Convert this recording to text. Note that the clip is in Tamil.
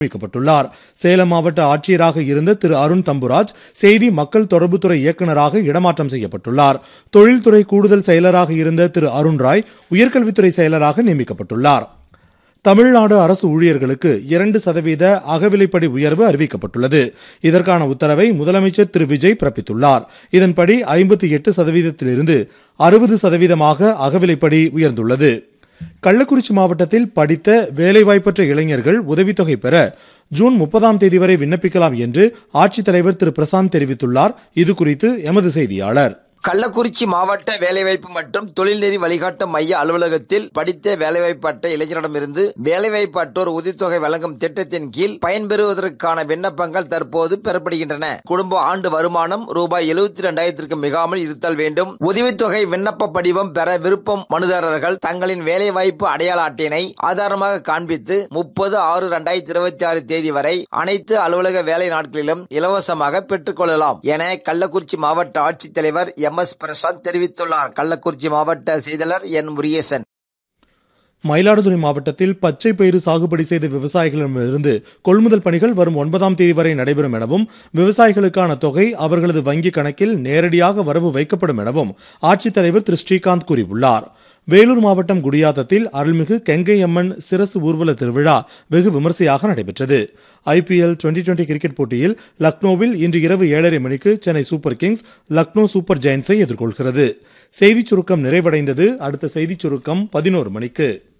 நியமிக்கப்பட்டுள்ளார் சேலம் மாவட்ட ஆட்சியராக இருந்த திரு அருண் தம்புராஜ் செய்தி மக்கள் தொடர்புத்துறை இயக்குநராக இடமாற்றம் செய்யப்பட்டுள்ளார் தொழில்துறை கூடுதல் செயலராக இருந்த திரு அருண் ராய் உயர்கல்வித்துறை செயலராக நியமிக்கப்பட்டுள்ளார் தமிழ்நாடு அரசு ஊழியர்களுக்கு இரண்டு சதவீத அகவிலைப்படி உயர்வு அறிவிக்கப்பட்டுள்ளது இதற்கான உத்தரவை முதலமைச்சர் திரு விஜய் பிறப்பித்துள்ளார் இதன்படி ஐம்பத்தி எட்டு சதவீதத்திலிருந்து அறுபது சதவீதமாக அகவிலைப்படி உயர்ந்துள்ளது கள்ளக்குறிச்சி மாவட்டத்தில் படித்த வேலைவாய்ப்பற்ற இளைஞர்கள் உதவித்தொகை பெற ஜூன் முப்பதாம் தேதி வரை விண்ணப்பிக்கலாம் என்று ஆட்சித்தலைவர் திரு பிரசாந்த் தெரிவித்துள்ளார் இது குறித்து எமது செய்தியாளர் கள்ளக்குறிச்சி மாவட்ட வேலைவாய்ப்பு மற்றும் தொழில்நெறி வழிகாட்டு மைய அலுவலகத்தில் படித்த வேலைவாய்ப்பற்ற இளைஞரிடமிருந்து வேலைவாய்ப்பு அற்றோர் உதவித்தொகை வழங்கும் திட்டத்தின் கீழ் பயன்பெறுவதற்கான விண்ணப்பங்கள் தற்போது பெறப்படுகின்றன குடும்ப ஆண்டு வருமானம் ரூபாய் எழுபத்தி இரண்டாயிரத்திற்கு மிகாமல் இருத்தல் வேண்டும் உதவித்தொகை விண்ணப்ப படிவம் பெற விருப்பம் மனுதாரர்கள் தங்களின் வேலைவாய்ப்பு அடையாள அட்டையினை ஆதாரமாக காண்பித்து முப்பது ஆறு இரண்டாயிரத்தி இருபத்தி ஆறு தேதி வரை அனைத்து அலுவலக வேலை நாட்களிலும் இலவசமாக பெற்றுக் கொள்ளலாம் என கள்ளக்குறிச்சி மாவட்ட ஆட்சித்தலைவர் எம் எஸ் பிரசாந்த் தெரிவித்துள்ளார் கள்ளக்குறிச்சி மாவட்ட செய்தியாளர் என் முருகேசன் மயிலாடுதுறை மாவட்டத்தில் பச்சை பயிறு சாகுபடி செய்த விவசாயிகளிடமிருந்து கொள்முதல் பணிகள் வரும் ஒன்பதாம் தேதி வரை நடைபெறும் எனவும் விவசாயிகளுக்கான தொகை அவர்களது வங்கிக் கணக்கில் நேரடியாக வரவு வைக்கப்படும் எனவும் ஆட்சித்தலைவர் திரு ஸ்ரீகாந்த் கூறியுள்ளார் வேலூர் மாவட்டம் குடியாத்தத்தில் அருள்மிகு கெங்கையம்மன் சிரசு ஊர்வல திருவிழா வெகு விமரிசையாக நடைபெற்றது ஐபிஎல் டுவெண்டி டுவெண்டி கிரிக்கெட் போட்டியில் லக்னோவில் இன்று இரவு ஏழரை மணிக்கு Chennai super kings Lucknow super ஜெயின்ஸை எதிர்கொள்கிறது செய்திச் சுருக்கம் நிறைவடைந்தது அடுத்த செய்திச் சுருக்கம் பதினோரு மணிக்கு